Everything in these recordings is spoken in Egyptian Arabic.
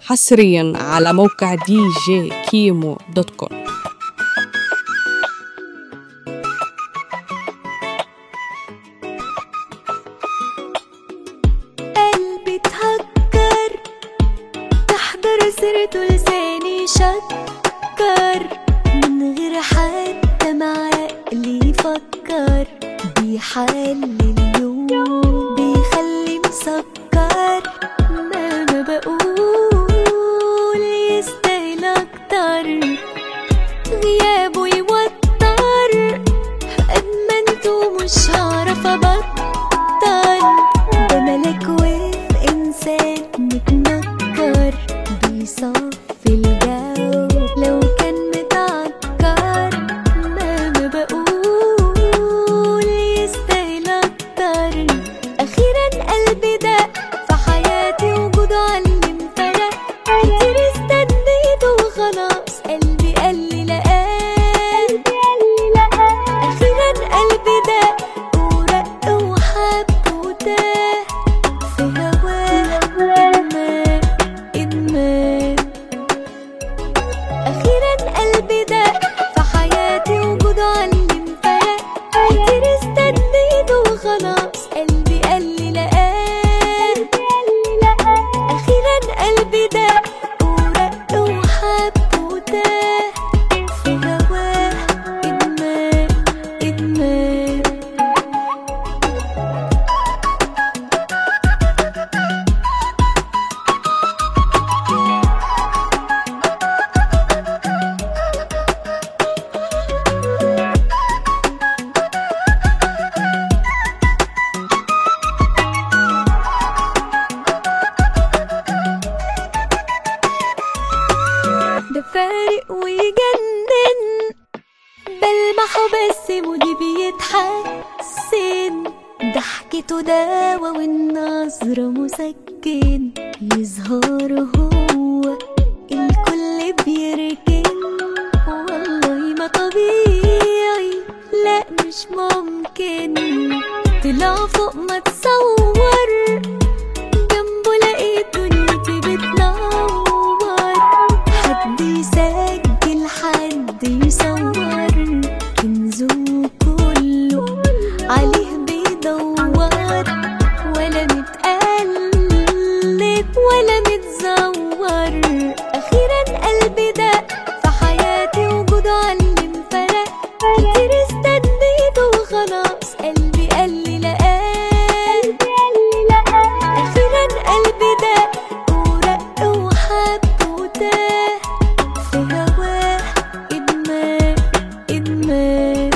حصريا على موقع دي جي كيمو دوت كوم قلبي تهكر تحضر سيرته لساني شكر من غير حتى ما عقلي يفكر بيحل اليوم بيخلي مسكر ما ما بقول يستاهل اكتر غيابه يوتر قد ما انتو مش هعرف ابطل ده ملك وفي انسان متنكر بيصفي الجو لو كان متعكر ما ما بقول يستاهل اكتر اخيرا قلبي دق في حياتي وجوده علم فرق كتير استنيته وخلاص قلبي قال لي لقاه اخيرا قلبي دق ورق وحب وتاه في هواه ادمان ادمان اخيرا قلبي دق في حياتي وجوده علم فرق كتير استنيته وخلاص قلبي قال لي لقاه اخيرا قلبي دق ورق وحب وتاه في هواه ادمان ادمان ده فارق ويجنن بلمحه بس مودي بيتحسن ضحكته دوا والنظرة مسكن يظهر هو الكل بيركن والله ما طبيعي لا مش ممكن طلع فوق ما تصور جنبه لقيت دنيتي بتنور حد يسجل حد يصور كنزه كله عليه بيدور ولا متقلب ولا متزور اخيرا قلبي دق في حياتي وجوده علم فرق كتير استنيته وخلاص قلبي قال لي لقاه اخيرا قلبي دق ورق وحب وتاه في هواه ادمان ادمان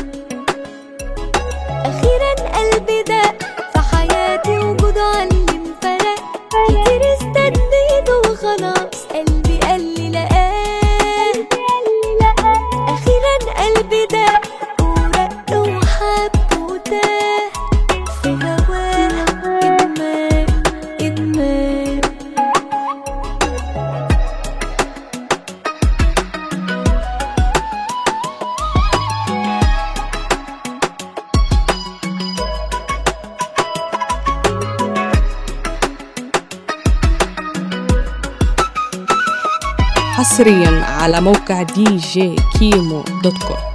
اخيرا قلبي دق في حياتي وجوده علم فرق كتير استنيته وخلاص قلبي قال لي لقاه اخيرا قلبي دق ورق وحب وتاه في هواه ادمان ادمان حصريا على موقع دي جي كيمو دوت كوم